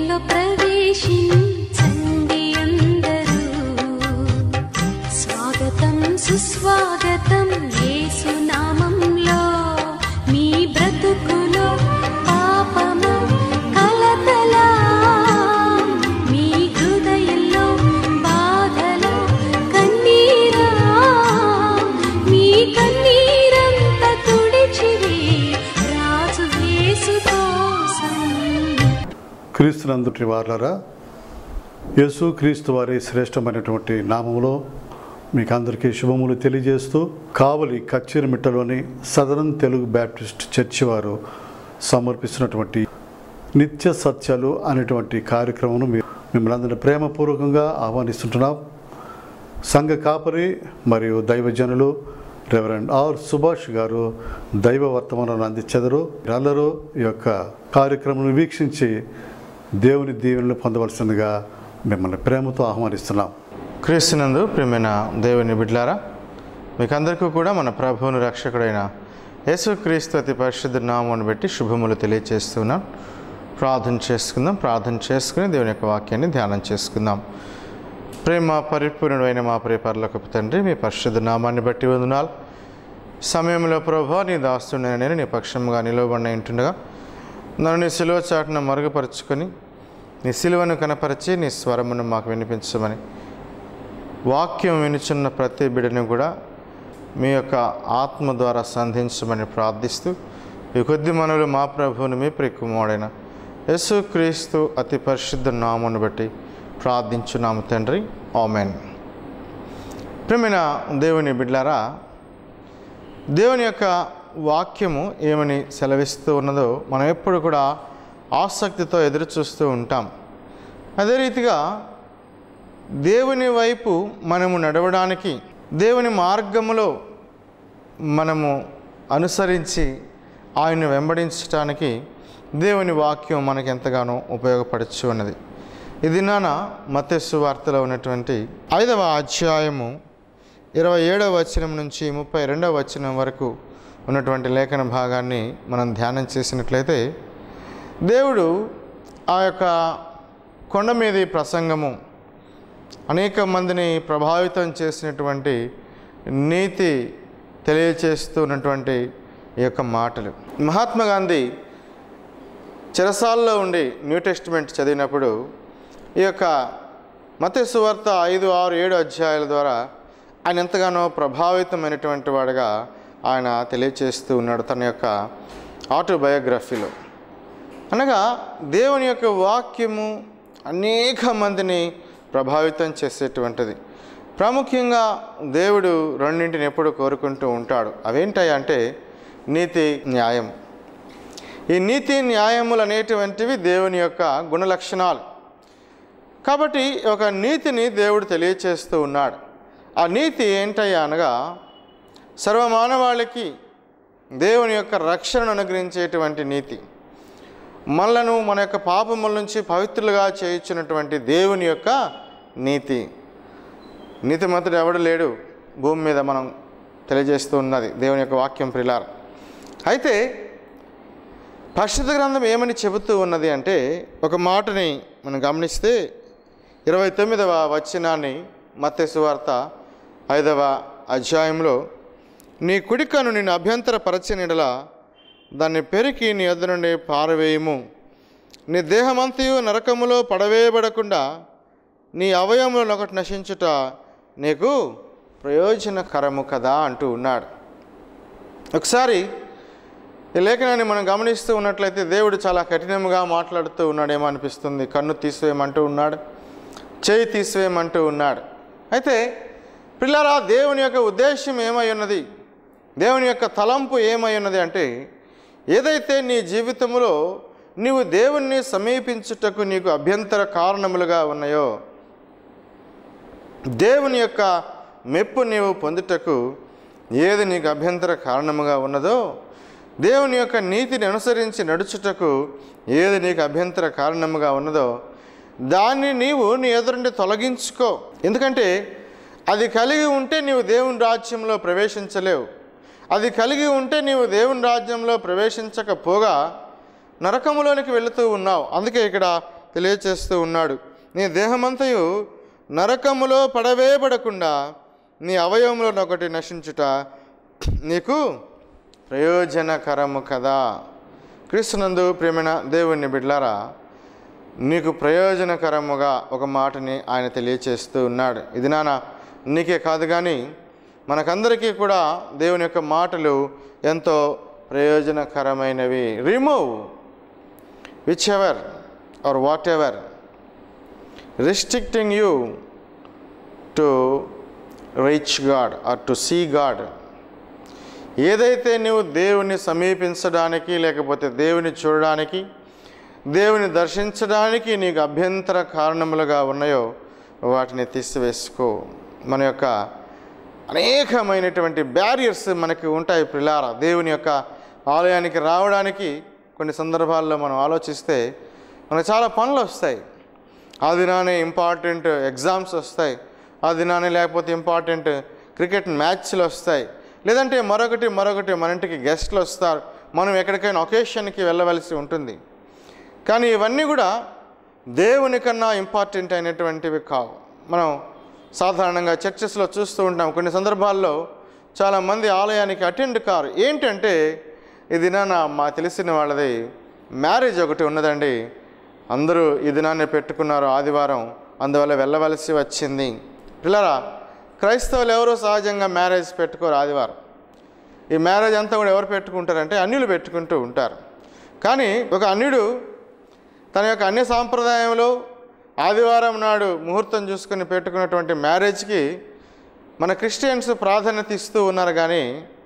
హృదయంలో ప్రవేశించండి అందరూ స్వాగతం సుస్వాగతం యేసు నామంలో మీ బ్రతుకులో పాపము కలతల మీ హృదయంలో బాధలో కన్నీరా మీ కన్నీరంత తుడిచివే రాజు యేసు కోసం క్రీస్తునందుటి వార్లరా యేసు క్రీస్తు వారి శ్రేష్టమైనటువంటి నామములో మీకు అందరికీ శుభములు తెలియజేస్తూ కావలి కచ్చిరిమిట్టలోని సదరన్ తెలుగు బ్యాప్టిస్ట్ చర్చి వారు సమర్పిస్తున్నటువంటి నిత్య సత్యాలు అనేటువంటి కార్యక్రమం మిమ్మల్ని అందరినీ ప్రేమపూర్వకంగా ఆహ్వానిస్తుంటున్నాం సంఘ కాపరి మరియు దైవజనులు రెవరెండ్ ఆర్ సుభాష్ గారు దైవ వర్తమానాన్ని అందించెదరు అందరూ ఈ యొక్క కార్యక్రమం వీక్షించి దేవుని దీవెనలు పొందవలసిందిగా మిమ్మల్ని ప్రేమతో ఆహ్వానిస్తున్నాం క్రీస్తునందు ప్రియమైన దేవుని బిడ్లారా మీకు అందరికీ కూడా మన ప్రభువును రక్షకుడైన యేసుక్రీస్తు అతి పరిశుద్ధ నామాన్ని బట్టి శుభములు తెలియచేస్తున్నాం ప్రార్థన చేసుకుందాం ప్రార్థన చేసుకుని దేవుని యొక్క వాక్యాన్ని ధ్యానం చేసుకుందాం ప్రేమ పరిపూర్ణుడైన మా ప్రియ పరలోకపు తండ్రి మీ పరిశుద్ధ నామాన్ని బట్టి వందనాలు సమయంలో ప్రభా నీ దాస్తున్న నేను నీ పక్షంగా నిలవబడిన ఇంటుండగా నన్ను నీ సిలువ చాటున మరుగుపరుచుకొని నీ సిలువను కనపరిచి నీ స్వరమును మాకు వినిపించమని వాక్యం వినుచున్న ప్రతి బిడ్డను కూడా మీ యొక్క ఆత్మ ద్వారా సంధించమని ప్రార్థిస్తూ ఈ కొద్ది మనలు మా ప్రభువుని మీ ప్రికుమాడైన యేసు క్రీస్తు అతి పరిశుద్ధ నామను బట్టి ప్రార్థించున్నాము తండ్రి ఆమెన్ ప్రేమైన దేవుని బిడ్లారా దేవుని యొక్క వాక్యము ఏమని సెలవిస్తూ ఉన్నదో మనం ఎప్పుడు కూడా ఆసక్తితో ఎదురు చూస్తూ ఉంటాం అదే రీతిగా దేవుని వైపు మనము నడవడానికి దేవుని మార్గములో మనము అనుసరించి ఆయన్ని వెంబడించడానికి దేవుని వాక్యం మనకి ఎంతగానో ఉపయోగపడచ్చు ఉన్నది ఇది నాన్న మత్స్సు వార్తలో ఉన్నటువంటి ఐదవ అధ్యాయము ఇరవై ఏడవ వచనం నుంచి ముప్పై రెండవ వచనం వరకు ఉన్నటువంటి లేఖన భాగాన్ని మనం ధ్యానం చేసినట్లయితే దేవుడు ఆ యొక్క కొండ మీది ప్రసంగము అనేక మందిని ప్రభావితం చేసినటువంటి నీతి తెలియచేస్తున్నటువంటి ఈ యొక్క మాటలు మహాత్మా గాంధీ చెరసాల్లో ఉండి న్యూ టెస్టిమెంట్ చదివినప్పుడు ఈ యొక్క మత సువార్త ఐదు ఆరు ఏడు అధ్యాయాల ద్వారా ఆయన ఎంతగానో ప్రభావితమైనటువంటి వాడుగా ఆయన తెలియచేస్తూ ఉన్నాడు తన యొక్క ఆటోబయోగ్రఫీలో అనగా దేవుని యొక్క వాక్యము అనేక మందిని ప్రభావితం చేసేటువంటిది ప్రాముఖ్యంగా దేవుడు రెండింటిని ఎప్పుడు కోరుకుంటూ ఉంటాడు అవేంటాయి అంటే నీతి న్యాయం ఈ నీతి న్యాయములు అనేటువంటివి దేవుని యొక్క గుణలక్షణాలు కాబట్టి ఒక నీతిని దేవుడు తెలియచేస్తూ ఉన్నాడు ఆ నీతి ఏంటయ్యా అనగా సర్వమానవాళికి దేవుని యొక్క రక్షణను అనుగ్రహించేటువంటి నీతి మనలను మన యొక్క పాపముల నుంచి పవిత్రులుగా చేయించినటువంటి దేవుని యొక్క నీతి నీతిమంతుడు ఎవడు లేడు భూమి మీద మనం తెలియజేస్తూ ఉన్నది దేవుని యొక్క వాక్యం ప్రిలార్ అయితే పరిశుద్ధ గ్రంథం ఏమని చెబుతూ ఉన్నది అంటే ఒక మాటని మనం గమనిస్తే ఇరవై తొమ్మిదవ వచనాన్ని మత్తయి వార్త ఐదవ అధ్యాయంలో నీ కుడికను నిన్ను అభ్యంతరపరచనిడలా దాన్ని పెరికి నీ వద్ద నుండి పారవేయము నీ దేహమంతయు నరకములో పడవేయబడకుండా నీ అవయములను ఒకటి నశించుట నీకు ప్రయోజనకరము కదా అంటూ ఉన్నాడు ఒకసారి ఈ లేఖనాన్ని మనం గమనిస్తూ ఉన్నట్లయితే దేవుడు చాలా కఠినంగా మాట్లాడుతూ ఉన్నాడేమో అనిపిస్తుంది కన్ను తీసివేయమంటూ ఉన్నాడు చేయి తీసివేయమంటూ ఉన్నాడు అయితే పిల్లరా దేవుని యొక్క ఉద్దేశం ఏమై ఉన్నది దేవుని యొక్క తలంపు ఏమై ఉన్నది అంటే ఏదైతే నీ జీవితంలో నీవు దేవుణ్ణి సమీపించుటకు నీకు అభ్యంతర కారణములుగా ఉన్నాయో దేవుని యొక్క మెప్పు నీవు పొందుటకు ఏది నీకు అభ్యంతర కారణముగా ఉన్నదో దేవుని యొక్క నీతిని అనుసరించి నడుచుటకు ఏది నీకు అభ్యంతర కారణముగా ఉన్నదో దాన్ని నీవు నీ ఎదురుండి తొలగించుకో ఎందుకంటే అది కలిగి ఉంటే నీవు దేవుని రాజ్యంలో ప్రవేశించలేవు అది కలిగి ఉంటే నీవు దేవుని రాజ్యంలో ప్రవేశించకపోగా నరకములోనికి వెళుతూ ఉన్నావు అందుకే ఇక్కడ తెలియచేస్తూ ఉన్నాడు నీ దేహమంతయు నరకములో పడవేయబడకుండా నీ అవయవంలో ఒకటి నశించుట నీకు ప్రయోజనకరము కదా క్రీస్తునందు ప్రేమైన దేవుని బిడ్లారా నీకు ప్రయోజనకరముగా ఒక మాటని ఆయన తెలియచేస్తూ ఉన్నాడు ఇది నాన్న నీకే కాదు కానీ మనకందరికీ కూడా దేవుని యొక్క మాటలు ఎంతో ప్రయోజనకరమైనవి remove whichever or whatever restricting you to reach God or to see God ఏదైతే నువ్వు దేవుని సమీపించడానికి లేకపోతే దేవుని చూడడానికి దేవుని దర్శించడానికి నీకు అభ్యంతర కారణములుగా ఉన్నాయో వాటిని తీసివేసుకో మన యొక్క అనేకమైనటువంటి బ్యారియర్స్ మనకి ఉంటాయి పిల్లార దేవుని యొక్క ఆలయానికి రావడానికి కొన్ని సందర్భాల్లో మనం ఆలోచిస్తే మనకు చాలా పనులు వస్తాయి ఆ దినానే ఇంపార్టెంట్ ఎగ్జామ్స్ వస్తాయి ఆ దినానే లేకపోతే ఇంపార్టెంట్ క్రికెట్ మ్యాచ్లు వస్తాయి లేదంటే మరొకటి మరొకటి మన ఇంటికి గెస్ట్లు వస్తారు మనం ఎక్కడికైనా ఒకేషన్కి వెళ్ళవలసి ఉంటుంది కానీ ఇవన్నీ కూడా దేవుని కన్నా ఇంపార్టెంట్ అయినటువంటివి కావు మనం సాధారణంగా చర్చెస్లో చూస్తూ ఉంటాం కొన్ని సందర్భాల్లో చాలామంది ఆలయానికి అటెండ్ కారు ఏంటంటే ఈ దినాన మా తెలిసిన వాళ్ళది మ్యారేజ్ ఒకటి ఉన్నదండి అందరూ ఈ దినాన్ని పెట్టుకున్నారు ఆదివారం అందువల్ల వెళ్ళవలసి వచ్చింది పిల్లరా క్రైస్తవులు ఎవరో సహజంగా మ్యారేజ్ పెట్టుకోరు ఆదివారం ఈ మ్యారేజ్ అంతా కూడా ఎవరు పెట్టుకుంటారంటే అన్యులు పెట్టుకుంటూ ఉంటారు కానీ ఒక అన్యుడు తన యొక్క అన్య సాంప్రదాయంలో ఆదివారం నాడు ముహూర్తం చూసుకుని పెట్టుకున్నటువంటి మ్యారేజ్కి మన క్రిస్టియన్స్ ప్రాధాన్యత ఇస్తూ ఉన్నారు కానీ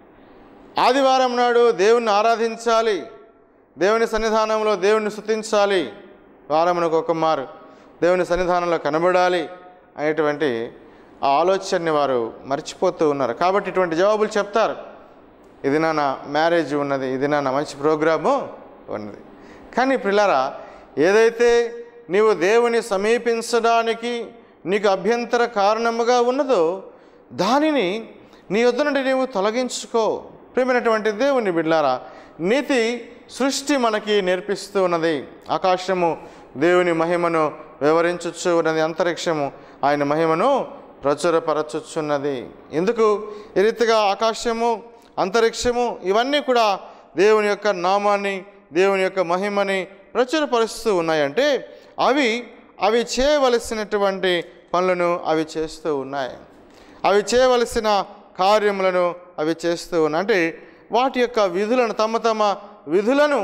ఆదివారం నాడు దేవుణ్ణి ఆరాధించాలి దేవుని సన్నిధానంలో దేవుణ్ణి స్తుతించాలి వారమునకు ఒక మారు దేవుని సన్నిధానంలో కనబడాలి అనేటువంటి ఆ ఆలోచనని వారు మర్చిపోతూ ఉన్నారు కాబట్టి ఇటువంటి జవాబులు చెప్తారు ఇది నా మ్యారేజ్ ఉన్నది ఇది నా మంచి ప్రోగ్రాము ఉన్నది కానీ పిల్లరా ఏదైతే నీవు దేవుని సమీపించడానికి నీకు అభ్యంతర కారణముగా ఉన్నదో దానిని నీ యొద్ద నుండి నీవు తొలగించుకో ప్రేమైనటువంటి దేవుని బిడ్లారా నీతి సృష్టి మనకి నేర్పిస్తూ ఉన్నది ఆకాశము దేవుని మహిమను వివరించుచు ఉన్నది అంతరిక్షము ఆయన మహిమను ప్రచురపరచుచున్నది ఎందుకు ఈ రీతిగా ఆకాశము అంతరిక్షము ఇవన్నీ కూడా దేవుని యొక్క నామాన్ని దేవుని యొక్క మహిమని ప్రచురపరుస్తూ ఉన్నాయంటే అవి అవి చేయవలసినటువంటి పనులను అవి చేస్తూ ఉన్నాయి అవి చేయవలసిన కార్యములను అవి చేస్తూ ఉన్నాయి అంటే వాటి యొక్క విధులను తమ తమ విధులను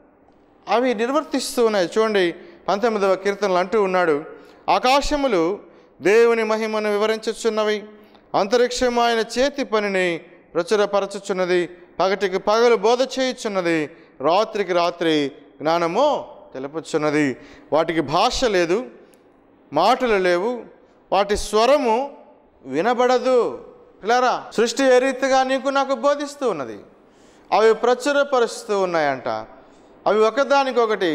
అవి నిర్వర్తిస్తూ ఉన్నాయి చూడండి పంతొమ్మిదవ కీర్తనలు అంటూ ఉన్నాడు ఆకాశములు దేవుని మహిమను వివరించుచున్నవి అంతరిక్షము ఆయన చేతి పనిని ప్రచురపరచుచున్నది పగటికి పగలు బోధ చేయుచున్నది రాత్రికి రాత్రి జ్ఞానము తెలుపుచున్నది వాటికి భాష లేదు మాటలు లేవు వాటి స్వరము వినబడదు పిల్లరా సృష్టి ఏ రీతిగా నీకు నాకు బోధిస్తూ ఉన్నది అవి ప్రచురపరుస్తూ ఉన్నాయంట అవి ఒకదానికొకటి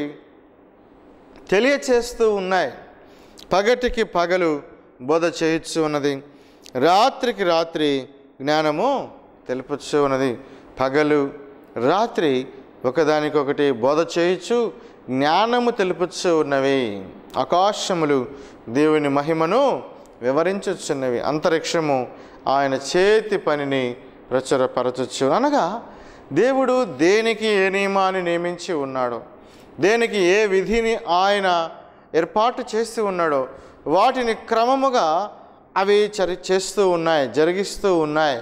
తెలియచేస్తూ ఉన్నాయి పగటికి పగలు బోధ చేయొచ్చు ఉన్నది రాత్రికి రాత్రి జ్ఞానము తెలుపచ్చు ఉన్నది పగలు రాత్రి ఒకదానికొకటి బోధ చేయొచ్చు జ్ఞానము తెలుపుచ్చు ఉన్నవి ఆకాశములు దేవుని మహిమను వివరించుచున్నవి అంతరిక్షము ఆయన చేతి పనిని ప్రచురపరచచ్చు అనగా దేవుడు దేనికి ఏ నియమాన్ని నియమించి ఉన్నాడో దేనికి ఏ విధిని ఆయన ఏర్పాటు చేస్తూ ఉన్నాడో వాటిని క్రమముగా అవి చరి చేస్తూ ఉన్నాయి జరిగిస్తూ ఉన్నాయి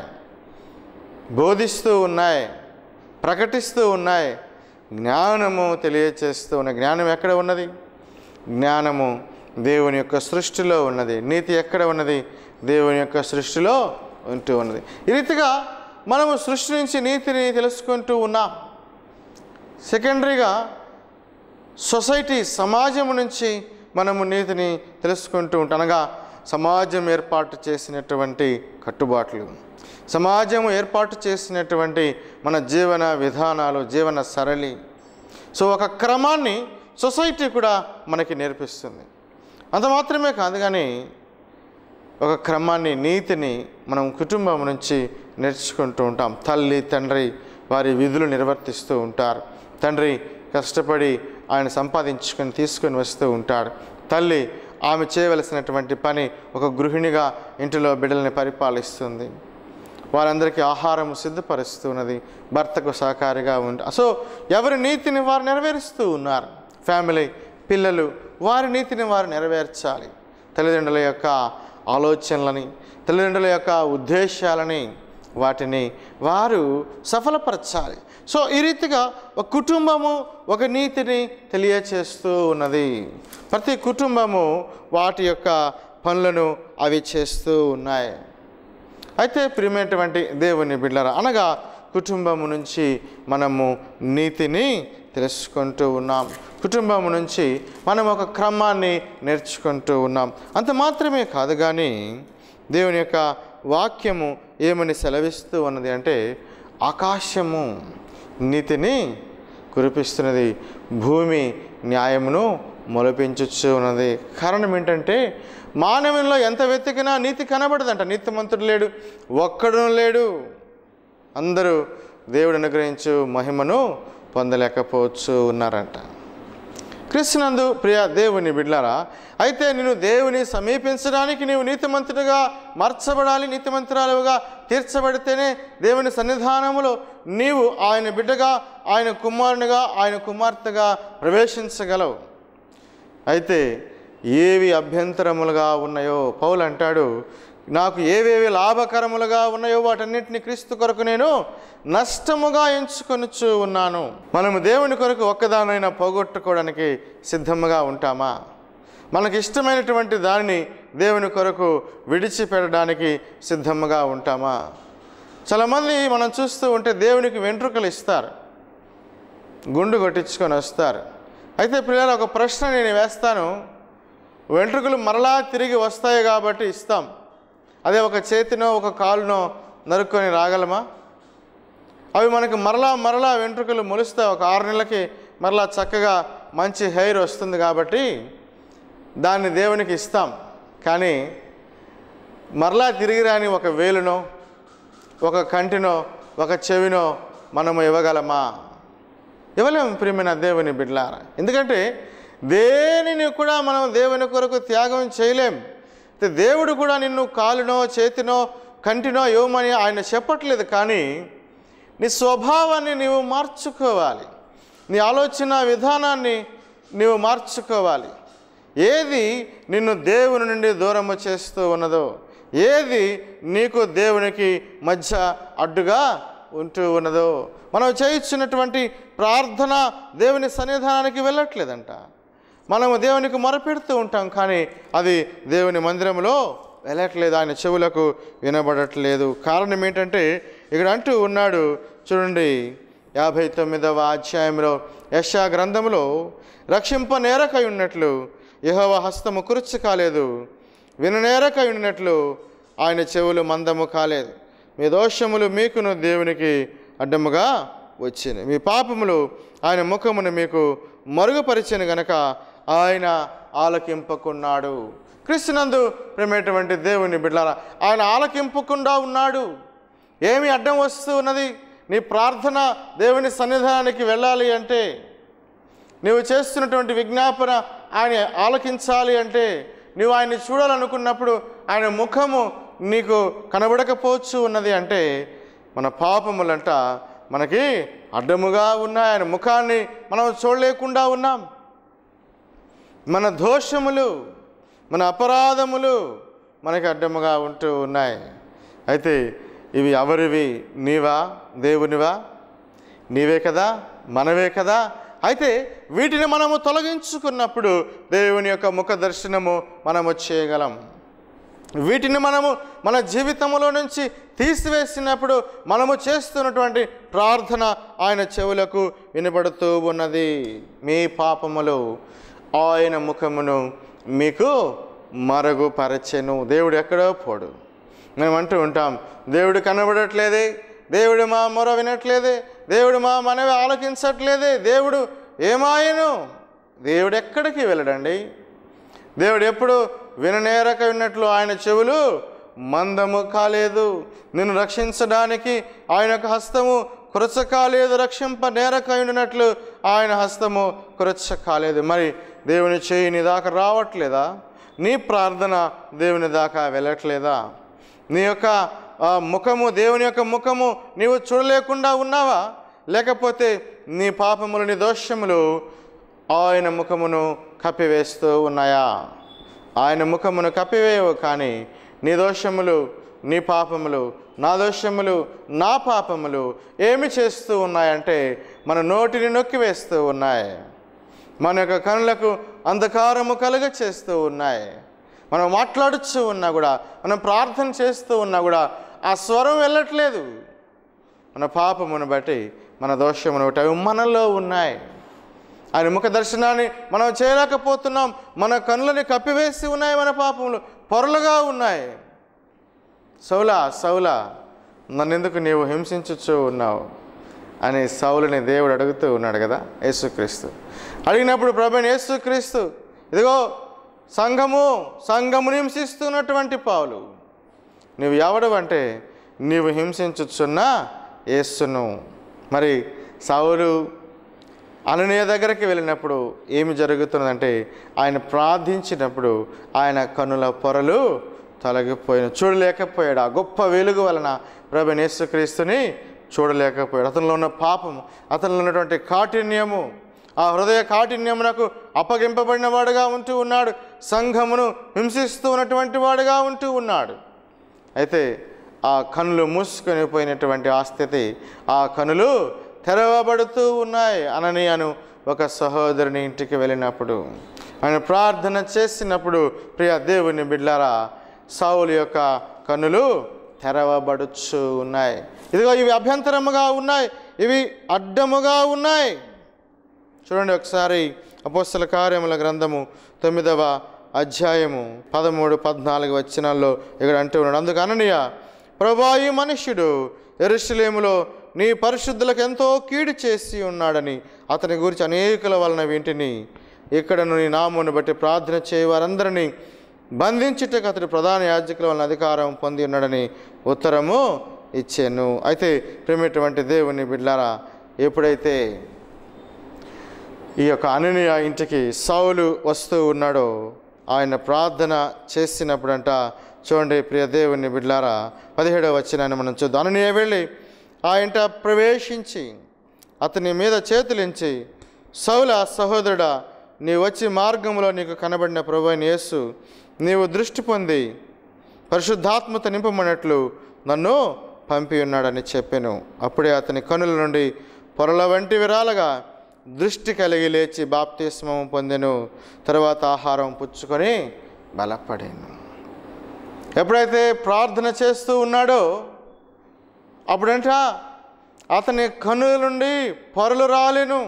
బోధిస్తూ ఉన్నాయి ప్రకటిస్తూ ఉన్నాయి జ్ఞానము తెలియచేస్తూ ఉన్న జ్ఞానం ఎక్కడ ఉన్నది జ్ఞానము దేవుని యొక్క సృష్టిలో ఉన్నది నీతి ఎక్కడ ఉన్నది దేవుని యొక్క సృష్టిలో ఉంటూ ఉన్నది ఈ రీతిగా మనము సృష్టి నుంచి నీతిని తెలుసుకుంటూ ఉన్నాం సెకండరీగా సొసైటీ సమాజం నుంచి మనము నీతిని తెలుసుకుంటూ ఉంటాం అనగా సమాజం ఏర్పాటు చేసినటువంటి కట్టుబాట్లు సమాజం ఏర్పాటు చేసినటువంటి మన జీవన విధానాలు జీవన సరళి సో ఒక క్రమాన్ని సొసైటీ కూడా మనకి నేర్పిస్తుంది అంత మాత్రమే కాదు కానీ ఒక క్రమాన్ని నీతిని మనం కుటుంబం నుంచి నేర్చుకుంటూ ఉంటాం తల్లి తండ్రి వారి విధులు నిర్వర్తిస్తూ ఉంటారు తండ్రి కష్టపడి ఆయన సంపాదించుకొని తీసుకొని వస్తూ ఉంటాడు తల్లి ఆమె చేయవలసినటువంటి పని ఒక గృహిణిగా ఇంటిలో బిడ్డల్ని పరిపాలిస్తుంది వారందరికీ ఆహారం సిద్ధపరుస్తున్నది భర్తకు సహకారిగా ఉండి సో ఎవరి నీతిని వారు నెరవేరుస్తూ ఉన్నారు ఫ్యామిలీ పిల్లలు వారి నీతిని వారు నెరవేర్చాలి తల్లిదండ్రుల యొక్క ఆలోచనలని తల్లిదండ్రుల యొక్క ఉద్దేశాలని వాటిని వారు సఫలపరచాలి సో ఈ రీతిగా ఒక కుటుంబము ఒక నీతిని తెలియచేస్తూ ఉన్నది ప్రతి కుటుంబము వాటి యొక్క పనులను అవి చేస్తూ ఉన్నాయి అయితే ప్రియమైనటువంటి దేవుని బిడ్డరా అనగా కుటుంబము నుంచి మనము నీతిని తెలుసుకుంటూ ఉన్నాం కుటుంబం నుంచి మనం ఒక క్రమాన్ని నేర్చుకుంటూ ఉన్నాం అంత మాత్రమే కాదు కానీ దేవుని యొక్క వాక్యము ఏమని సెలవిస్తూ ఉన్నది అంటే ఆకాశము నీతిని కురిపిస్తున్నది భూమి న్యాయమును మొలపించుచు ఉన్నది కారణం ఏంటంటే మానవునిలో ఎంత వెతికినా నీతి కనబడదంట నీతిమంతుడు లేడు ఒక్కడు లేడు అందరూ దేవుడు అనుగ్రహించు మహిమను పొందలేకపోవచ్చు ఉన్నారంట క్రీస్తునందు ప్రియ దేవుని బిడ్లారా అయితే నేను దేవుని సమీపించడానికి నీవు నీతిమంతుడిగా మార్చబడాలి నీతిమంతురాలుగా తీర్చబడితేనే దేవుని సన్నిధానములో నీవు ఆయన బిడ్డగా ఆయన కుమారునిగా ఆయన కుమార్తెగా ప్రవేశించగలవు అయితే ఏవి అభ్యంతరములుగా ఉన్నాయో పౌలు అంటాడు నాకు ఏవేవి లాభకరములుగా ఉన్నాయో వాటన్నిటిని క్రీస్తు కొరకు నేను నష్టముగా ఎంచుకొనుచు ఉన్నాను మనము దేవుని కొరకు ఒక్కదానైనా పోగొట్టుకోవడానికి సిద్ధముగా ఉంటామా మనకి ఇష్టమైనటువంటి దానిని దేవుని కొరకు విడిచిపెట్టడానికి సిద్ధముగా ఉంటామా చాలామంది మనం చూస్తూ ఉంటే దేవునికి వెంట్రుకలు ఇస్తారు గుండు కొట్టించుకొని వస్తారు అయితే పిల్లలు ఒక ప్రశ్న నేను వేస్తాను వెంట్రుకలు మరలా తిరిగి వస్తాయి కాబట్టి ఇస్తాం అదే ఒక చేతినో ఒక కాలునో నరుక్కొని రాగలమా అవి మనకి మరలా మరలా వెంట్రుకలు మొలుస్తాయి ఒక ఆరు నెలలకి మరలా చక్కగా మంచి హెయిర్ వస్తుంది కాబట్టి దాన్ని దేవునికి ఇస్తాం కానీ మరలా తిరిగి రాని ఒక వేలునో ఒక కంటినో ఒక చెవినో మనము ఇవ్వగలమా ఇవ్వలేము ప్రియమైన దేవుని బిడ్లారా ఎందుకంటే దేనిని కూడా మనం దేవుని కొరకు త్యాగం చేయలేం అయితే దేవుడు కూడా నిన్ను కాలునో చేతినో కంటినో ఇవ్వమని ఆయన చెప్పట్లేదు కానీ నీ స్వభావాన్ని నీవు మార్చుకోవాలి నీ ఆలోచన విధానాన్ని నీవు మార్చుకోవాలి ఏది నిన్ను దేవుని నుండి దూరము చేస్తూ ఉన్నదో ఏది నీకు దేవునికి మధ్య అడ్డుగా ఉంటూ ఉన్నదో మనం చేయించినటువంటి ప్రార్థన దేవుని సన్నిధానానికి వెళ్ళట్లేదంట మనము దేవునికి మొరపెడుతూ ఉంటాం కానీ అది దేవుని మందిరంలో వెళ్ళట్లేదు ఆయన చెవులకు వినబడట్లేదు కారణం ఏంటంటే ఇక్కడ అంటూ ఉన్నాడు చూడండి యాభై తొమ్మిదవ అధ్యాయంలో యశా గ్రంథంలో రక్షింప నేరకై ఉన్నట్లు యహోవ హస్తము కురుచు కాలేదు విననేరకై ఉన్నట్లు ఆయన చెవులు మందము కాలేదు మీ దోషములు మీకును దేవునికి అడ్డముగా వచ్చింది మీ పాపములు ఆయన ముఖమును మీకు మరుగుపరిచిన గనక ఆయన ఆలకింపకున్నాడు క్రీస్తునందు ప్రేమేటువంటి దేవుని బిడ్డారా ఆయన ఆలకింపకుండా ఉన్నాడు ఏమి అడ్డం వస్తూ ఉన్నది నీ ప్రార్థన దేవుని సన్నిధానానికి వెళ్ళాలి అంటే నీవు చేస్తున్నటువంటి విజ్ఞాపన ఆయన ఆలకించాలి అంటే నువ్వు ఆయన్ని చూడాలనుకున్నప్పుడు ఆయన ముఖము నీకు కనబడకపోవచ్చు ఉన్నది అంటే మన పాపములంట మనకి అడ్డముగా ఉన్నాయి ఆయన ముఖాన్ని మనం చూడలేకుండా ఉన్నాం మన దోషములు మన అపరాధములు మనకి అడ్డముగా ఉంటూ ఉన్నాయి అయితే ఇవి ఎవరివి నీవా దేవునివా నీవే కదా మనవే కదా అయితే వీటిని మనము తొలగించుకున్నప్పుడు దేవుని యొక్క ముఖ దర్శనము మనము చేయగలం వీటిని మనము మన జీవితంలో నుంచి తీసివేసినప్పుడు మనము చేస్తున్నటువంటి ప్రార్థన ఆయన చెవులకు వినబడుతూ ఉన్నది మీ పాపములు ఆయన ముఖమును మీకు మరుగుపరచెను దేవుడు ఎక్కడో పోడు మేము అంటూ ఉంటాం దేవుడు కనబడట్లేదే దేవుడు మా మొర వినట్లేదే దేవుడు మా మనవి ఆలోకించట్లేదే దేవుడు ఏమాయను దేవుడు ఎక్కడికి వెళ్ళడండి దేవుడు ఎప్పుడు విననేరక విన్నట్లు ఆయన చెవులు మందము కాలేదు నిన్ను రక్షించడానికి ఆయన యొక్క హస్తము కురచకాలేదు రక్షింప నేరకయుండినట్లు ఆయన హస్తము కురచకాలేదు మరి దేవుని చేయి నీ దాకా రావట్లేదా నీ ప్రార్థన దేవుని దాకా వెళ్ళట్లేదా నీ యొక్క ఆ, ముఖము దేవుని యొక్క ముఖము నీవు చూడలేకుండా ఉన్నావా లేకపోతే నీ పాపములు నీ దోషములు ఆయన ముఖమును కప్పివేస్తూ ఉన్నాయా ఆయన ముఖమును కప్పివేయవు కానీ నీ దోషములు నీ పాపములు నా దోషములు నా పాపములు ఏమి చేస్తూ ఉన్నాయంటే మన నోటిని నొక్కివేస్తూ ఉన్నాయి మన యొక్క కనులకు అంధకారము కలుగ చేస్తూ ఉన్నాయి మనం మాట్లాడుతూ ఉన్నా కూడా మనం ప్రార్థన చేస్తూ ఉన్నా కూడా ఆ స్వరం వెళ్ళట్లేదు మన పాపమును బట్టి మన దోషమును బట్టి అవి మనలో ఉన్నాయి ఆయన ముఖ దర్శనాన్ని మనం చేయలేకపోతున్నాం మన కనులని కప్పివేసి ఉన్నాయి మన పాపములు పొరలుగా ఉన్నాయి సౌలా సౌలా నన్నెందుకు నీవు హింసించుచూ ఉన్నావు అని సౌలుని దేవుడు అడుగుతూ ఉన్నాడు కదా యేసుక్రీస్తు అడిగినప్పుడు ప్రభుని యేసుక్రీస్తు ఇదిగో సంఘము సంఘముని హింసిస్తున్నటువంటి పావులు నీవు ఎవడు అంటే నీవు హింసించుచున్న యేసును మరి సౌలు అననీయ దగ్గరికి వెళ్ళినప్పుడు ఏమి జరుగుతున్నదంటే ఆయన ప్రార్థించినప్పుడు ఆయన కనుల పొరలు తొలగిపోయిన చూడలేకపోయాడు ఆ గొప్ప వెలుగు వలన ప్రభు యేసుక్రీస్తుని చూడలేకపోయాడు అతనిలో ఉన్న పాపము అతనిలో ఉన్నటువంటి కాఠిన్యము ఆ హృదయ కాఠిన్యమునకు అప్పగింపబడిన వాడుగా ఉంటూ ఉన్నాడు సంఘమును హింసిస్తూ ఉన్నటువంటి వాడుగా ఉంటూ ఉన్నాడు అయితే ఆ కనులు మూసుకొని పోయినటువంటి ఆ స్థితి ఆ కనులు తెరవబడుతూ ఉన్నాయి అననీయను ఒక సహోదరుని ఇంటికి వెళ్ళినప్పుడు ఆయన ప్రార్థన చేసినప్పుడు ప్రియ దేవుని బిడ్లారా సౌలు యొక్క కనులు తెరవబడుచు ఉన్నాయి ఇదిగో ఇవి అభ్యంతరముగా ఉన్నాయి ఇవి అడ్డముగా ఉన్నాయి చూడండి ఒకసారి అపోస్తల కార్యముల గ్రంథము తొమ్మిదవ అధ్యాయము పదమూడు పద్నాలుగు వచనాల్లో ఇక్కడ అంటూ ఉన్నాడు అందుకు అననీయ ప్రభా ఈ మనుష్యుడు ఎరుషలేములో నీ పరిశుద్ధులకు ఎంతో కీడు చేసి ఉన్నాడని అతని గురించి అనేకుల వలన వింటిని ఇక్కడను నీ నామును బట్టి ప్రార్థన చేయ వారందరినీ బంధించుటకు అతడు ప్రధాన యాజకుల వలన అధికారం పొంది ఉన్నాడని ఉత్తరము ఇచ్చాను అయితే ప్రేమటువంటి దేవుని బిడ్లారా ఎప్పుడైతే ఈ యొక్క అననీయ ఇంటికి సౌలు వస్తూ ఉన్నాడో ఆయన ప్రార్థన చేసినప్పుడంట చూడండి ప్రియ దేవుని బిడ్లారా పదిహేడవ వచ్చినాన్ని మనం చూద్దాం అననీయ వెళ్ళి ఆ ఇంట ప్రవేశించి అతని మీద చేతులించి సౌల సహోదరుడా నీవు వచ్చి మార్గంలో నీకు కనబడిన ప్రభు అయిన యేసు నీవు దృష్టి పొంది పరిశుద్ధాత్మత నింపమన్నట్లు నన్ను పంపి ఉన్నాడని చెప్పాను అప్పుడే అతని కనుల నుండి పొరల వంటి విరాలగా దృష్టి కలిగి లేచి బాప్తిస్మం పొందెను తర్వాత ఆహారం పుచ్చుకొని బలపడాను ఎప్పుడైతే ప్రార్థన చేస్తూ ఉన్నాడో అప్పుడంట అతని కనుల నుండి పొరలు రాలేను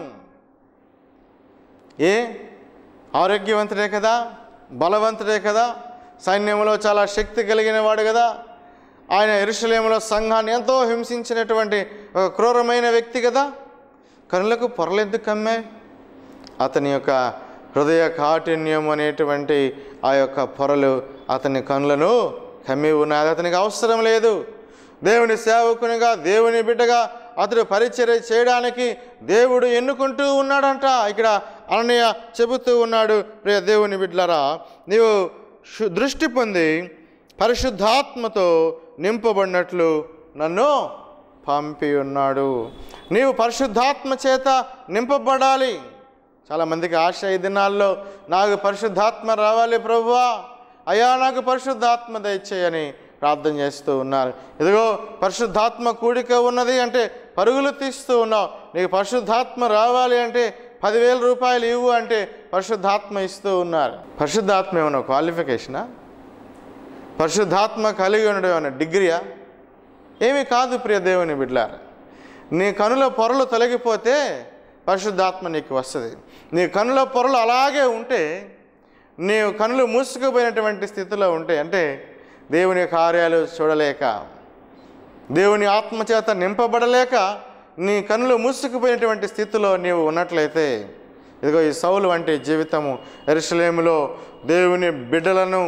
ఏ ఆరోగ్యవంతుడే కదా బలవంతుడే కదా సైన్యంలో చాలా శక్తి కలిగిన వాడు కదా ఆయన ఎరుషలేములో సంఘాన్ని ఎంతో హింసించినటువంటి ఒక క్రూరమైన వ్యక్తి కదా కనులకు పొరలు ఎందుకు కమ్మే అతని యొక్క హృదయ కాఠిన్యం అనేటువంటి ఆ యొక్క పొరలు అతని కనులను కమ్మి ఉన్నది అతనికి అవసరం లేదు దేవుని సేవకునిగా దేవుని బిడ్డగా అతడు పరిచర్య చేయడానికి దేవుడు ఎన్నుకుంటూ ఉన్నాడంట ఇక్కడ అననీయ చెబుతూ ఉన్నాడు ప్రియ దేవుని బిడ్డలరా నీవు శు- దృష్టి పొంది పరిశుద్ధాత్మతో నింపబడినట్లు నన్ను పంపి ఉన్నాడు నీవు పరిశుద్ధాత్మ చేత నింపబడాలి చాలామందికి ఆశ ఈ దినాల్లో నాకు పరిశుద్ధాత్మ రావాలి ప్రభువా అయ్యా నాకు పరిశుద్ధాత్మ దయచేయని ప్రార్థన చేస్తూ ఉన్నారు ఇదిగో పరిశుద్ధాత్మ కూడిక ఉన్నది అంటే పరుగులు తీస్తూ ఉన్నావు నీకు పరిశుద్ధాత్మ రావాలి అంటే పదివేల రూపాయలు ఇవ్వు అంటే పరిశుద్ధాత్మ ఇస్తూ ఉన్నారు పరిశుద్ధాత్మ ఏమన్నా క్వాలిఫికేషనా పరిశుద్ధాత్మ కలిగి ఉండడం ఏమన్నా డిగ్రీయా ఏమీ కాదు ప్రియ దేవుని బిడ్లారా నీ కనుల పొరలు తొలగిపోతే పరిశుద్ధాత్మ నీకు వస్తుంది నీ కనుల పొరలు అలాగే ఉంటే నీ కనులు మూసుకుపోయినటువంటి స్థితిలో ఉంటే అంటే దేవుని కార్యాలు చూడలేక దేవుని ఆత్మచేత నింపబడలేక నీ కనులు మూసుకుపోయినటువంటి స్థితిలో నీవు ఉన్నట్లయితే ఇదిగో ఈ సౌలు వంటి జీవితము ఎరుసలేములో దేవుని బిడ్డలను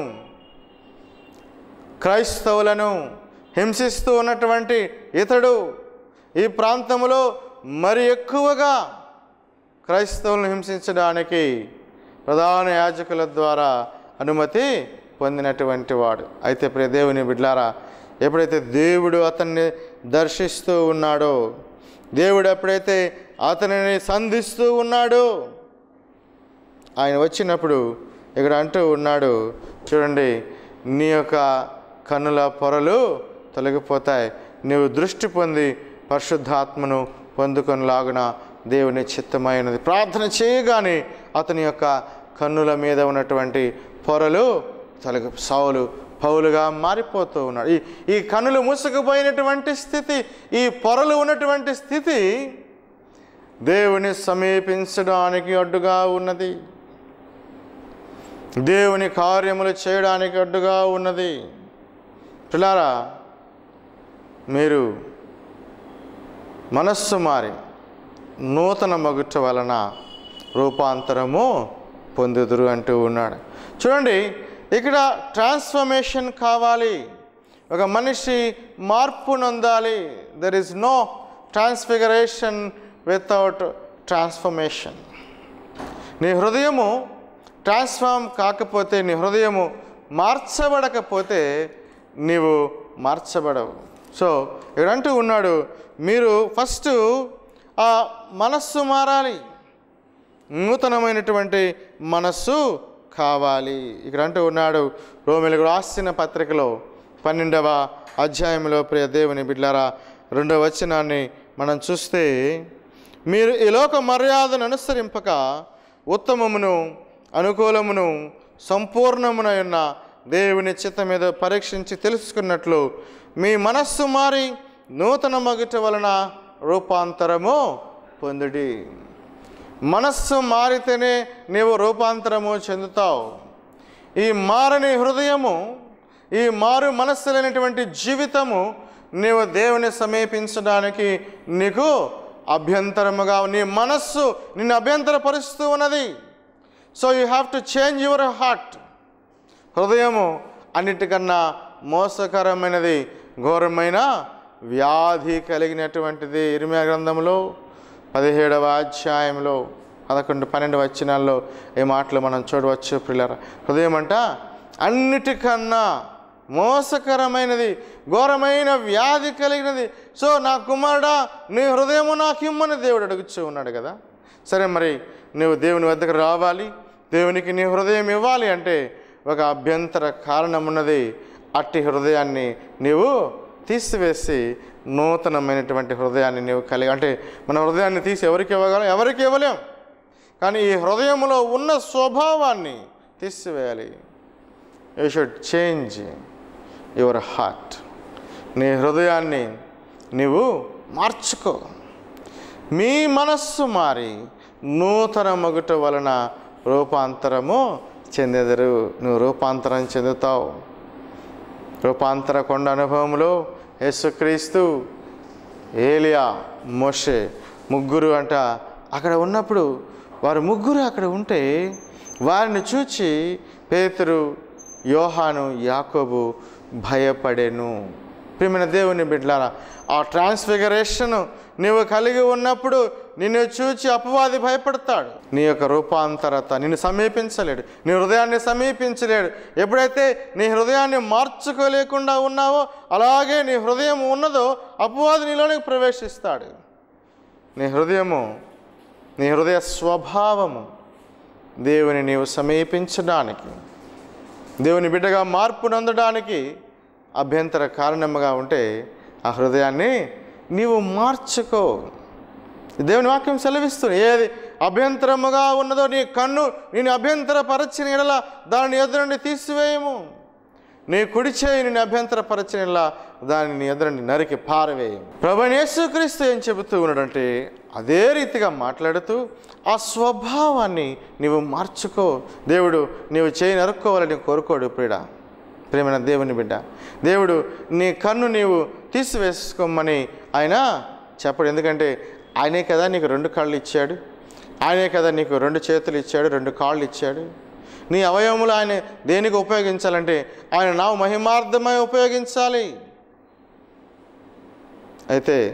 క్రైస్తవులను హింసిస్తూ ఉన్నటువంటి ఇతడు ఈ ప్రాంతంలో మరి ఎక్కువగా క్రైస్తవులను హింసించడానికి ప్రధాన యాజకుల ద్వారా అనుమతి పొందినటువంటి వాడు అయితే ప్రియ దేవుని బిడ్లారా ఎప్పుడైతే దేవుడు అతన్ని దర్శిస్తూ ఉన్నాడో దేవుడు ఎప్పుడైతే అతనిని సంధిస్తూ ఉన్నాడో ఆయన వచ్చినప్పుడు ఇక్కడ అంటూ ఉన్నాడు చూడండి నీ యొక్క కన్నుల పొరలు తొలగిపోతాయి నీవు దృష్టి పొంది పరిశుద్ధాత్మను పొందుకొనిలాగున దేవుని చిత్తమైనది ప్రార్థన చేయగానే అతని యొక్క కన్నుల మీద ఉన్నటువంటి పొరలు తొలగి సౌలు పౌలుగా మారిపోతూ ఉన్నాడు ఈ ఈ కన్నులు మూసుకుపోయినటువంటి స్థితి ఈ పొరలు ఉన్నటువంటి స్థితి దేవుని సమీపించడానికి అడ్డుగా ఉన్నది దేవుని కార్యములు చేయడానికి అడ్డుగా ఉన్నది పిల్లారా మీరు మనస్సు మారి నూతన మగుట వలన రూపాంతరము పొందుదురు అంటూ ఉన్నాడు చూడండి ఇక్కడ ట్రాన్స్ఫర్మేషన్ కావాలి ఒక మనిషి మార్పు నొందాలి there is no transfiguration without transformation నీ హృదయము ట్రాన్స్ఫార్మ్ కాకపోతే నీ హృదయము మార్చబడకపోతే నీవు మార్చబడవు సో ఇక్కడ అంటూ ఉన్నాడు మీరు ఫస్ట్ ఆ మనస్సు మారాలి నూతనమైనటువంటి మనస్సు కావాలి ఇక్కడ అంటూ ఉన్నాడు రోమిలకు రాసిన పత్రికలో పన్నెండవ అధ్యాయంలో ప్రియ దేవుని బిడ్లారా రెండవ వచనాన్ని మనం చూస్తే మీరు ఈ లోక మర్యాదను అనుసరింపక ఉత్తమమును అనుకూలమును సంపూర్ణమున ఉన్న దేవుని చిత్త మీద పరీక్షించి తెలుసుకున్నట్లు మీ మనస్సు మారి నూతన మగుట వలన రూపాంతరము పొందుడి మనస్సు మారితేనే నీవు రూపాంతరము చెందుతావు ఈ మారని హృదయము ఈ మారు మనస్సు లేనటువంటి జీవితము నీవు దేవుని సమీపించడానికి నీకు అభ్యంతరముగా నీ మనస్సు నిన్ను అభ్యంతరపరుస్తూ ఉన్నది so you have to change your heart హృదయము అన్నిటికన్నా మోసకరమైనది ఘోరమైన వ్యాధి కలిగినటువంటిది ఇరిమియా గ్రంథంలో పదిహేడవ అధ్యాయంలో పదకొండు పన్నెండు వచనాల్లో ఈ మాటలు మనం చూడవచ్చు పిల్లర హృదయం అంట అన్నిటికన్నా మోసకరమైనది ఘోరమైన వ్యాధి కలిగినది సో నా కుమారుడా నీ హృదయము నాకు ఇమ్మని దేవుడు అడుగుచూ ఉన్నాడు కదా సరే మరి నువ్వు దేవుని వద్దకు రావాలి దేవునికి నీ హృదయం ఇవ్వాలి అంటే ఒక అభ్యంతర కారణం ఉన్నది అట్టి హృదయాన్ని నీవు తీసివేసి నూతనమైనటువంటి హృదయాన్ని నీవు కలిగి అంటే మన హృదయాన్ని తీసి ఎవరికి ఇవ్వగలం ఎవరికి ఇవ్వలేం కానీ ఈ హృదయంలో ఉన్న స్వభావాన్ని తీసివేయాలి you should change your heart నీ హృదయాన్ని నీవు మార్చుకో మీ మనస్సు మారి నూతన మగుట వలన రూపాంతరము చెందెదరు నువ్వు రూపాంతరం చెందుతావు రూపాంతర కొండ అనుభవంలో యేసుక్రీస్తు ఏలియా మోషే ముగ్గురు అంట అక్కడ ఉన్నప్పుడు వారు ముగ్గురు అక్కడ ఉంటే వారిని చూచి పేతురు యోహాను యాకోబు భయపడెను ప్రియమైన దేవుని బిడ్డలారా ఆ ట్రాన్స్ఫిగరేషన్ నీవు కలిగి ఉన్నప్పుడు నిన్ను చూచి అపవాది భయపడతాడు నీ యొక్క రూపాంతరత నిన్ను సమీపించలేడు నీ హృదయాన్ని సమీపించలేడు ఎప్పుడైతే నీ హృదయాన్ని మార్చుకోలేకుండా ఉన్నావో అలాగే నీ హృదయం ఉన్నదో అపవాది నీలోనికి ప్రవేశిస్తాడు నీ హృదయము నీ హృదయ స్వభావము దేవుని నీవు సమీపించడానికి దేవుని బిడ్డగా మార్పు నందడానికి అభ్యంతర కారణముగా ఉంటే ఆ హృదయాన్ని నీవు మార్చుకో దేవుని వాక్యం సెలవిస్తుంది ఏది అభ్యంతరముగా ఉన్నదో నీ కన్ను నేను అభ్యంతరపరచిన ఎడల దానిని ఎదురు నుండి తీసివేయము నీ కుడి చేయి నేను అభ్యంతరపరచిన ఎడల దానిని నీ ఎదురు నుండి నరికి పారవేయము ప్రభు యేసుక్రీస్తు ఏం చెబుతూ ఉన్నాడంటే అదే రీతిగా మాట్లాడుతూ ఆ స్వభావాన్ని నీవు మార్చుకో దేవుడు నీవు చేయి నరుక్కోవాలని కోరుకోడు ప్రియుడా ప్రేమైన దేవుని బిడ్డ దేవుడు నీ కన్ను నీవు తీసివేసుకోమని ఆయన చెప్పడు ఎందుకంటే ఆయనే కదా నీకు రెండు కాళ్ళు ఇచ్చాడు ఆయనే కదా నీకు రెండు చేతులు ఇచ్చాడు రెండు కాళ్ళు ఇచ్చాడు నీ అవయవములు ఆయన దేనికి ఉపయోగించాలంటే ఆయన నావు మహిమార్థమై ఉపయోగించాలి అయితే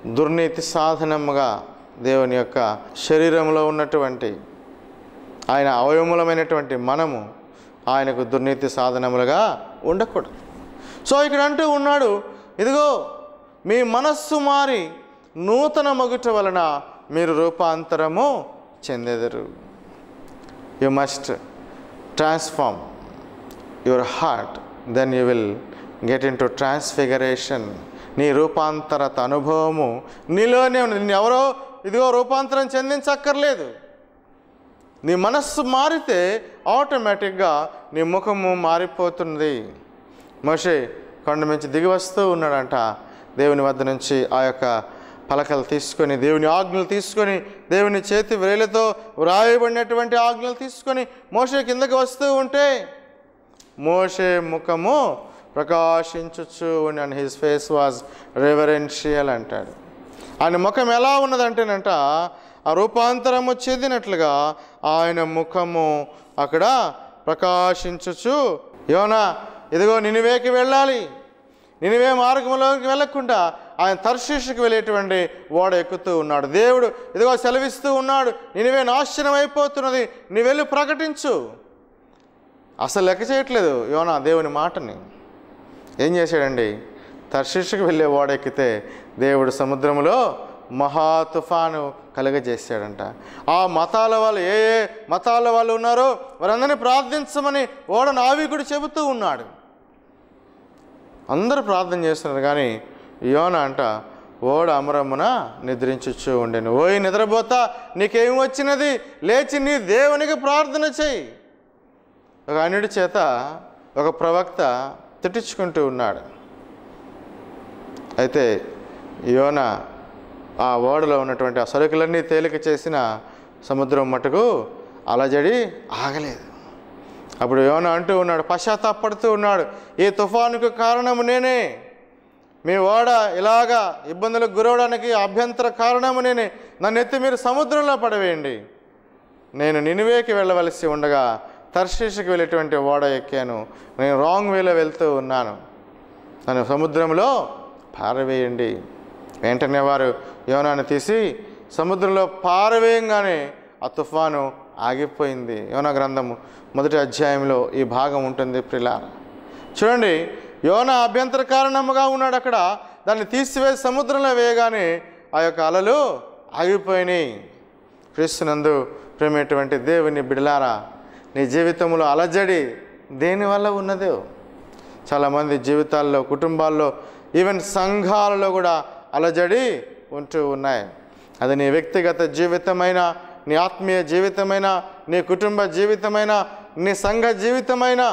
దుర్నీతి సాధనముగా దేవుని యొక్క శరీరంలో ఉన్నటువంటి ఆయన అవయములమైనటువంటి మనము ఆయనకు దుర్నీతి సాధనములుగా ఉండకూడదు సో ఇక్కడ అంటూ ఉన్నాడు ఇదిగో మీ మనస్సు మారి నూతన మగుట వలన మీరు రూపాంతరము చెందెదరు you must transform your heart then you will get into transfiguration నీ రూపాంతరత అనుభవము నీలోనే ఉంది నిన్ను ఎవరో ఇదిగో రూపాంతరం చెందించక్కర్లేదు నీ మనస్సు మారితే ఆటోమేటిక్గా నీ ముఖము మారిపోతుంది మోషే కొండ నుంచి దిగి వస్తూ ఉన్నాడంట దేవుని వద్ద నుంచి ఆ యొక్క పలకలు తీసుకొని దేవుని ఆజ్ఞలు తీసుకొని దేవుని చేతి వ్రేలతో వ్రాయబడినటువంటి ఆజ్ఞలు తీసుకొని మోషే కిందకి వస్తూ ఉంటే మోషే ముఖము ప్రకాశించుచు and his face was reverential అంటాడు ఆయన ముఖం ఎలా ఉన్నదంటేనంట ఆ రూపాంతరము చెందినట్లుగా ఆయన ముఖము అక్కడ ప్రకాశించుచు యోనా ఇదిగో నినివేకి వెళ్ళాలి నినివే మార్గంలోకి వెళ్ళకుండా ఆయన తర్శీషకు వెళ్ళేటువంటి ఓడ ఎక్కుతూ ఉన్నాడు దేవుడు ఇదిగో సెలవిస్తూ ఉన్నాడు నినివే నాశనం అయిపోతున్నది నీ వెళ్ళి ప్రకటించు అసలు లెక్క చేయట్లేదు యోనా దేవుని మాటని ఏం చేశాడండి తర్శిషకు వెళ్ళే ఓడ ఎక్కితే దేవుడు సముద్రంలో మహా తుఫాను కలుగజేశాడంట ఆ మతాల వాళ్ళు ఏ ఏ మతాల వాళ్ళు ఉన్నారో వారందరినీ ప్రార్థించమని ఓడ నావికుడు చెబుతూ ఉన్నాడు అందరూ ప్రార్థన చేస్తున్నారు కానీ యోన అంట ఓడ అమరమున నిద్రించుచూ ఉండేను ఓయి నిద్రపోతా నీకేం వచ్చినది లేచి నీ దేవునికి ప్రార్థన చేయి ఒక అన్యుడి చేత ఒక ప్రవక్త తిట్టించుకుంటూ ఉన్నాడు అయితే యోన ఆ ఓడలో ఉన్నటువంటి ఆ సరుకులన్నీ తేలిక చేసిన సముద్రం మటుకు అలజడి ఆగలేదు అప్పుడు యోన అంటూ ఉన్నాడు పశ్చాత్తాపడుతూ ఉన్నాడు ఈ తుఫానుకు కారణము నేనే మీ ఓడ ఇలాగా ఇబ్బందులకు గురవడానికి అభ్యంతర కారణము నేనే నన్ను ఎత్తి మీరు సముద్రంలో పడవేయండి నేను నినివేకి వెళ్ళవలసి ఉండగా తర్శీషకి వెళ్ళేటువంటి ఓడ ఎక్కాను నేను రాంగ్ వేలో వెళ్తూ ఉన్నాను నన్ను సముద్రంలో పారవేయండి వెంటనే వారు యోనాను తీసి సముద్రంలో పారవేయంగానే ఆ తుఫాను ఆగిపోయింది యోనా గ్రంథము మొదటి అధ్యాయంలో ఈ భాగం ఉంటుంది ప్రిలా చూడండి యోన అభ్యంతర కారణముగా ఉన్నాడు అక్కడ దాన్ని తీసివేసి సముద్రంలో వేయగానే ఆ యొక్క అలలు ఆగిపోయినాయి క్రీస్తునందు ప్రేమేటువంటి దేవుని బిడలారా నీ జీవితంలో అలజడి దేనివల్ల ఉన్నదో చాలామంది జీవితాల్లో కుటుంబాల్లో ఈవెన్ సంఘాలలో కూడా అలజడి ఉంటూ ఉన్నాయి అది నీ వ్యక్తిగత జీవితమైన నీ ఆత్మీయ జీవితమైన నీ కుటుంబ జీవితమైన నీ సంఘ జీవితమైన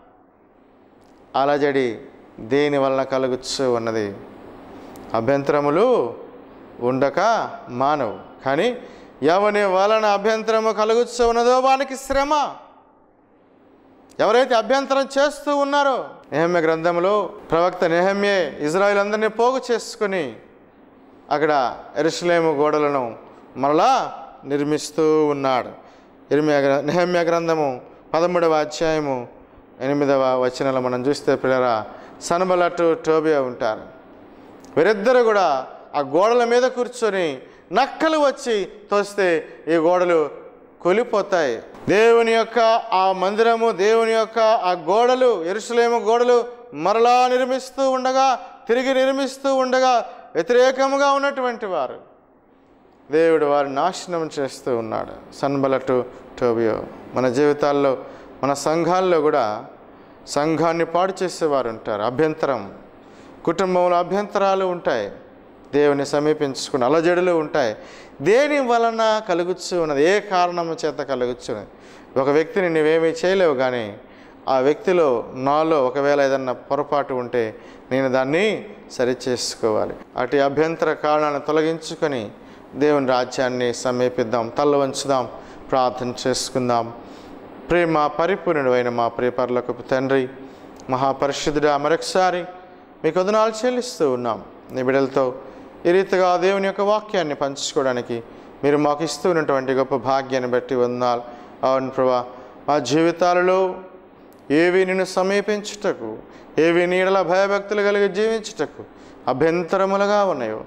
అలజడి దేని వలన కలుగుచ్చు ఉన్నది అభ్యంతరములు ఉండక మానవు కానీ ఎవని వలన అభ్యంతరము కలుగుచ్చు ఉన్నదో వానికి శ్రమ ఎవరైతే అభ్యంతరం చేస్తూ ఉన్నారో నెహమ్య గ్రంథంలో ప్రవక్త నెహమ్యే ఇజ్రాయిల్ అందరినీ పోగు చేసుకుని అక్కడ ఎరుసలేము గోడలను మరలా నిర్మిస్తూ ఉన్నాడు ఇరిమియా గ్ర నెహమ్య గ్రంథము పదమూడవ అధ్యాయము ఎనిమిదవ వచనంలో మనం చూస్తే పిల్లరా సనబలటు టోబియా ఉంటారు వీరిద్దరు కూడా ఆ గోడల మీద కూర్చొని నక్కలు వచ్చి తోస్తే ఈ గోడలు కూలిపోతాయి దేవుని యొక్క ఆ మందిరము దేవుని యొక్క ఆ గోడలు ఎరుసలేము గోడలు మరలా నిర్మిస్తూ ఉండగా తిరిగి నిర్మిస్తూ ఉండగా వ్యతిరేకముగా ఉన్నటువంటి వారు దేవుడు వారి నాశనం చేస్తూ ఉన్నాడు సన్బలటు టోబియో మన జీవితాల్లో మన సంఘాల్లో కూడా సంఘాన్ని పాడు చేసేవారు ఉంటారు అభ్యంతరం కుటుంబంలో అభ్యంతరాలు ఉంటాయి దేవుని సమీపించుకుని అలజడులు ఉంటాయి దేని వలన కలుగుచ్చు ఉన్నది ఏ కారణము చేత కలుగుచ్చున్నది ఒక వ్యక్తిని నువ్వేమీ చేయలేవు కానీ ఆ వ్యక్తిలో నాలో ఒకవేళ ఏదన్నా పొరపాటు ఉంటే నేను దాన్ని సరిచేసుకోవాలి అటు అభ్యంతర కారణాలను తొలగించుకొని దేవుని రాజ్యాన్ని సమీపిద్దాం తల్ల వంచుదాం ప్రార్థన చేసుకుందాం ప్రేమ పరిపూర్ణుడు అయిన మా ప్రియపర్లకు తండ్రి మహాపరిశుద్ధుడా మరొకసారి మీకు వదనాలు చెల్లిస్తూ ఉన్నాం నీ బిడ్డలతో ఈ రీతిగా దేవుని యొక్క వాక్యాన్ని పంచుకోవడానికి మీరు మాకు ఇస్తున్నటువంటి గొప్ప భాగ్యాన్ని బట్టి వందాలు అవును ప్రభా మా జీవితాలలో ఏవి నిన్ను సమీపించుటకు ఏవి నీడల భయభక్తులు కలిగి జీవించుటకు అభ్యంతరములుగా ఉన్నాయో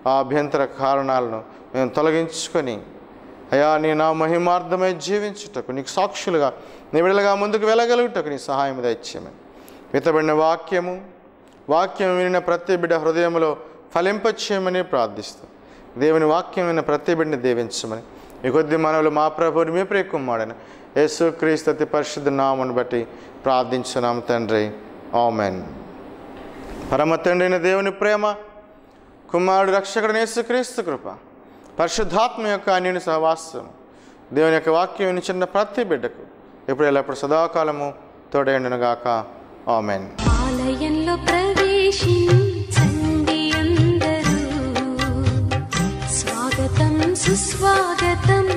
ఆ అభ్యంతర కారణాలను మేము తొలగించుకొని అయా నీ నా మహిమార్థమై జీవించుటకు నీకు సాక్షులుగా నీ విడలుగా ముందుకు వెళ్ళగలుగుటకు నీ సహాయం దయచేయమని వితబడిన వాక్యము వాక్యం వినిన ప్రతి బిడ్డ హృదయంలో ఫలింపచేయమని ప్రార్థిస్తూ దేవుని వాక్యం విన్న ప్రతి బిడ్డని దీవించమని ఈ కొద్ది మనవులు మా ప్రభుని మీ ప్రియకుమాడని యేసు క్రీస్తు అతి పరిశుద్ధ నామను బట్టి ప్రార్థించున్నాము తండ్రి ఆమెన్ పరమ తండ్రైన దేవుని ప్రేమ కుమారుడు రక్షకుడు యేసుక్రీస్తు కృప పరిశుద్ధాత్మ యొక్క అన్యుని సహవాసం దేవుని యొక్క వాక్యం వినిచిన ప్రతి బిడ్డకు ఇప్పుడు ఎల్లప్పుడు సదాకాలము తోడైండునుగాక ఆమెన్ ఆలయంలో ప్రవేశించండి అందరూ స్వాగతం సుస్వాగతం